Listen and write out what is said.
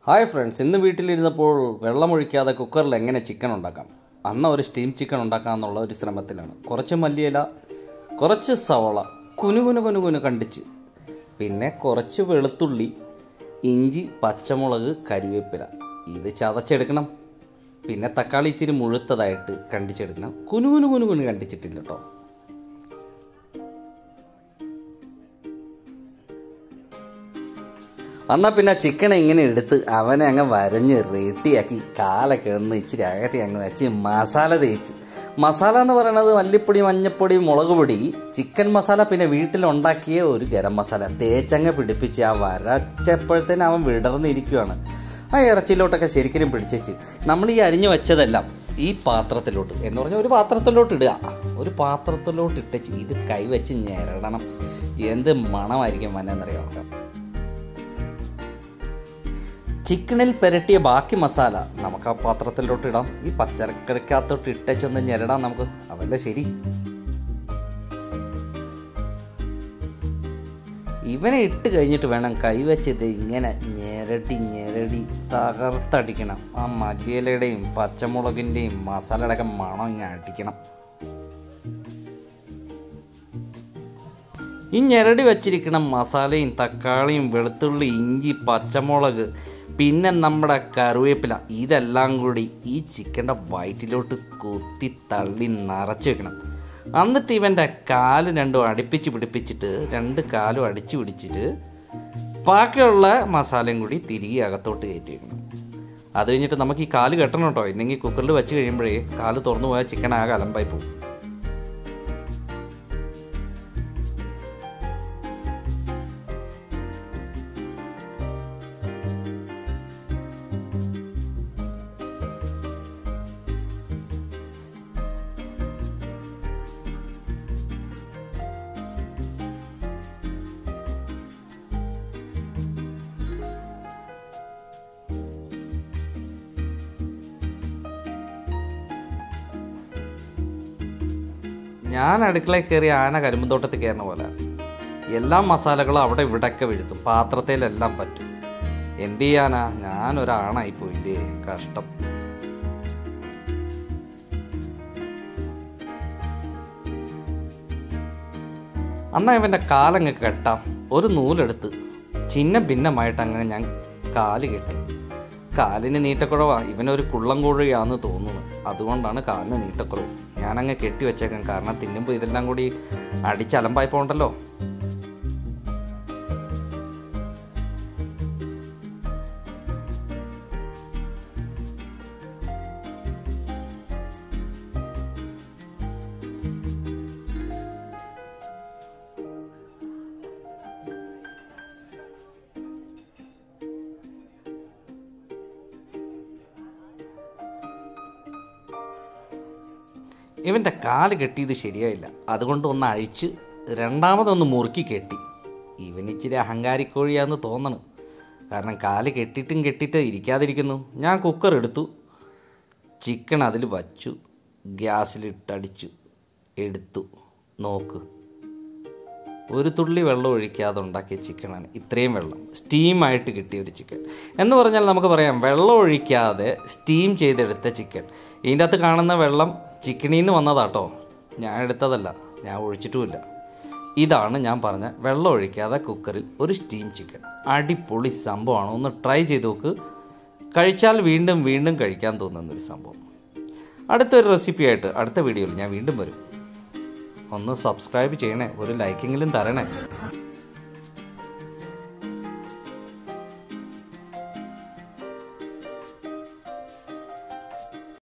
hi friends ഇന്ന് വീട്ടിലിരുന്നപ്പോൾ വെള്ളമൊഴിക്കാതെ കുക്കറിൽ എങ്ങനെ ചിക്കൻ ഉണ്ടാക്കാം അന്ന് ഒരു സ്റ്റീം ചിക്കൻ ഉണ്ടാക്കാം എന്നുള്ള ഒരു ശ്രമത്തിലാണ് കുറച്ച് മല്ലിയില കുറച്ച് സവള കുനുകുനു കുനുകുനു കണ്ടിച്ച് പിന്നെ കുറച്ച് വെളുത്തുള്ളി ഇഞ്ചി പച്ചമുളക് കരിവേപ്പില ഇത് ചതച്ചെടുക്കണം പിന്നെ തക്കാളി ഇച്ചിരി മുഴുത്തതായിട്ട് കണ്ടിച്ചെടുക്കണം കുനുകുനു കുനുകുനു കണ്ടിച്ചിട്ടില്ല കേട്ടോ എന്നാൽ പിന്നെ ചിക്കൻ ഇങ്ങനെ എടുത്ത് അവനെ അങ്ങ് വരഞ്ഞ് റെഡിയാക്കി കാലൊക്കെ ഒന്ന് ഇച്ചിരി അകത്തി അങ്ങ് വെച്ച് മസാല തേച്ച് മസാല എന്ന് പറയുന്നത് മല്ലിപ്പൊടി മഞ്ഞപ്പൊടി മുളക് പൊടി ചിക്കൻ മസാല പിന്നെ വീട്ടിലുണ്ടാക്കിയ ഒരു ഗരം മസാല തേച്ചങ്ങ് പിടിപ്പിച്ച് ആ വരച്ചപ്പോഴത്തേന് അവൻ വിടർന്നിരിക്കുവാണ് ആ ഇറച്ചിയിലോട്ടൊക്കെ ശരിക്കും പിടിച്ചേച്ച് നമ്മൾ ഈ അരിഞ്ഞു വെച്ചതെല്ലാം ഈ പാത്രത്തിലോട്ട് എന്ന് പറഞ്ഞാൽ ഒരു പാത്രത്തിലോട്ട് ഇടുക ഒരു പാത്രത്തിലോട്ട് ഇട്ടച്ച് ഇത് കൈവച്ച് ഞെരടണം എന്ത് മണമായിരിക്കും വന്നെന്നറിയാം ചിക്കനിൽ പുരട്ടിയ ബാക്കി മസാല നമുക്ക് ആ പാത്രത്തിലോട്ട് ഇടാം ഈ പച്ചക്കറിക്കകത്തോട്ട് ഇട്ടച്ചൊന്ന് ഞെരടാം നമുക്ക് അതല്ലേ ശരി ഇവനെ ഇട്ട് കഴിഞ്ഞിട്ട് വേണം കൈവച്ചത് ഇങ്ങനെ ഞെരടി ഞെരടി തകർത്തടിക്കണം ആ മല്ലിയിലയുടെയും പച്ചമുളകിൻ്റെയും മസാലയുടെ ഒക്കെ മണം ഇങ്ങനെ അടിക്കണം ഈ ഞെരടി വെച്ചിരിക്കുന്ന മസാലയും തക്കാളിയും വെളുത്തുള്ളി ഇഞ്ചി പച്ചമുളക് പിന്നെ നമ്മുടെ കറിവേപ്പില ഇതെല്ലാം കൂടി ഈ ചിക്കൻ്റെ വയറ്റിലോട്ട് കുത്തി തള്ളി നിറച്ച് വെക്കണം എന്നിട്ട് ഇവൻ്റെ കാല് രണ്ടും അടുപ്പിച്ച് പിടിപ്പിച്ചിട്ട് രണ്ട് കാലും അടിച്ചു പിടിച്ചിട്ട് ബാക്കിയുള്ള മസാലയും കൂടി തിരികെ അകത്തോട്ട് കയറ്റി വെക്കണം അത് കഴിഞ്ഞിട്ട് നമുക്ക് ഈ കാല് കെട്ടണം കേട്ടോ ഇല്ലെങ്കിൽ കുക്കറിൽ വെച്ച് കഴിയുമ്പോഴേ കാല് തുറന്നു പോയാൽ ചിക്കൻ ആകെ അലമ്പായി പോകും ഞാൻ അടുക്കളയിൽ കയറി ആന കരിമ്പുന്തോട്ടത്തിൽ കയറുന്ന പോലെ എല്ലാ മസാലകളും അവിടെ ഇവിടെയൊക്കെ വീഴ്ത്തും പാത്രത്തിലെല്ലാം പറ്റും എന്ത് ചെയ്യാനാ ഞാനൊരാണായി പോയില്ലേ കഷ്ടം അന്നാ ഇവൻ്റെ കാലങ്ങ് കെട്ടാം ഒരു നൂലെടുത്ത് ചിന്ന ഭിന്നമായിട്ട് അങ്ങ് ഞാൻ കാല് കെട്ടി കാലിന് നീട്ടക്കുറവാ ഇവനൊരു കുള്ളം കോഴിയാന്ന് തോന്നുന്നു അതുകൊണ്ടാണ് കാലിന് നീട്ടക്കുറവ് ഞാനങ്ങ് കെട്ടി വെച്ചേക്കാം കാരണം തിന്നുമ്പോൾ ഇതെല്ലാം കൂടി അടിച്ചലമ്പായി പോകണ്ടല്ലോ ഇവൻ്റെ കാല് കെട്ടിയത് ശരിയായില്ല അതുകൊണ്ട് ഒന്ന് അഴിച്ച് രണ്ടാമതൊന്ന് മുറുക്കി കെട്ടി ഇവൻ ഇച്ചിരി അഹങ്കാരിക്കോഴിയാന്ന് തോന്നണം കാരണം കാല് കെട്ടിയിട്ടും കെട്ടിയിട്ട് ഇരിക്കാതിരിക്കുന്നു ഞാൻ കുക്കർ എടുത്തു ചിക്കൻ അതിൽ വച്ചു ഗ്യാസിലിട്ടടിച്ചു എടുത്തു നോക്ക് ഒരു തുള്ളി വെള്ളം ഒഴിക്കാതെ ഉണ്ടാക്കിയ ചിക്കനാണ് ഇത്രയും വെള്ളം സ്റ്റീമായിട്ട് കിട്ടിയ ഒരു ചിക്കൻ എന്ന് പറഞ്ഞാൽ നമുക്ക് പറയാം വെള്ളം ഒഴിക്കാതെ സ്റ്റീം ചെയ്തെടുത്ത ചിക്കൻ ഇതിൻ്റെ അകത്ത് കാണുന്ന വെള്ളം ചിക്കനിൽ നിന്ന് വന്നതാട്ടോ ഞാൻ എടുത്തതല്ല ഞാൻ ഒഴിച്ചിട്ടുമില്ല ഇതാണ് ഞാൻ പറഞ്ഞ വെള്ളം ഒഴിക്കാതെ കുക്കറിൽ ഒരു സ്റ്റീം ചിക്കൻ അടിപൊളി സംഭവമാണ് ഒന്ന് ട്രൈ ചെയ്ത് നോക്ക് കഴിച്ചാൽ വീണ്ടും വീണ്ടും കഴിക്കാൻ തോന്നുന്നൊരു സംഭവം അടുത്തൊരു റെസിപ്പിയായിട്ട് അടുത്ത വീഡിയോയിൽ ഞാൻ വീണ്ടും വരും ഒന്ന് സബ്സ്ക്രൈബ് ചെയ്യണേ ഒരു ലൈക്കെങ്കിലും തരണേ